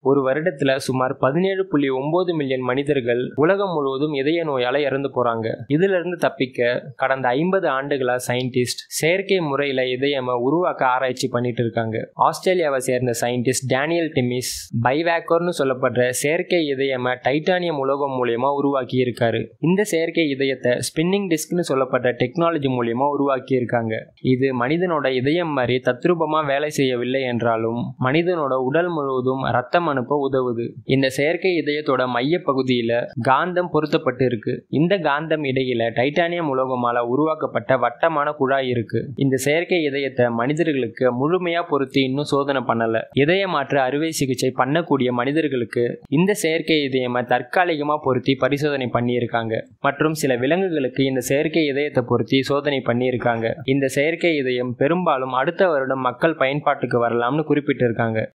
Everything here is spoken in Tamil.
ஒரு வருடத்துல சுமார் பதினேழு புள்ளி ஒன்பது மில்லியன் மனிதர்கள் உலகம் முழுவதும் இதய நோயால இறந்து போறாங்க இதுல இருந்து தப்பிக்க கடந்த ஐம்பது ஆண்டுகளா சயின்டிஸ்ட் செயற்கை முறையில இதயம உருவாக்க ஆராய்ச்சி பண்ணிட்டு இருக்காங்க ஆஸ்திரேலியாவை சேர்ந்த சயின்டிஸ்ட் டேனியல் டிமிஸ் பைவேக்கர்னு சொல்லப்படுற செயற்கை இதயம டைட்டானியம் உலோகம் மூலியமா உருவாக்கி இருக்காரு இந்த செயற்கை இதயத்தை ஸ்பின்னிங் டிஸ்க்னு சொல்லப்பட்ட டெக்னாலஜி மூலியமா உருவாக்கி இருக்காங்க இது மனிதனோட இதயம் மாதிரி தத்ரூபமா வேலை செய்யவில்லை என்றாலும் மனிதனோட உடல் முழுவதும் ரத்தம் அனுப்ப உதவுது இந்த செயற்கை இதயத்தோட மைய பகுதியில காந்தம் பொருத்தப்பட்டு இருக்கு இந்த காந்தம் இடையில டைட்டானியம் உலோகமால உருவாக்கப்பட்ட வட்டமான குழாய் இருக்கு இந்த செயற்கை இதயத்தை மனிதர்களுக்கு முழுமையா பொருத்தி இன்னும் சோதனை பண்ணல இதய மாற்று அறுவை சிகிச்சை பண்ணக்கூடிய மனிதர்களுக்கு இந்த செயற்கை இதயமை தற்காலிகமா பொருத்தி பரிசோதனை பண்ணியிருக்காங்க மற்றும் சில விலங்குகளுக்கு இந்த செயற்கை இதயத்தை பொருத்தி சோதனை பண்ணியிருக்காங்க இந்த செயற்கை இதயம் பெரும்பாலும் அடுத்த வருடம் மக்கள் பயன்பாட்டுக்கு வரலாம்னு குறிப்பிட்டிருக்காங்க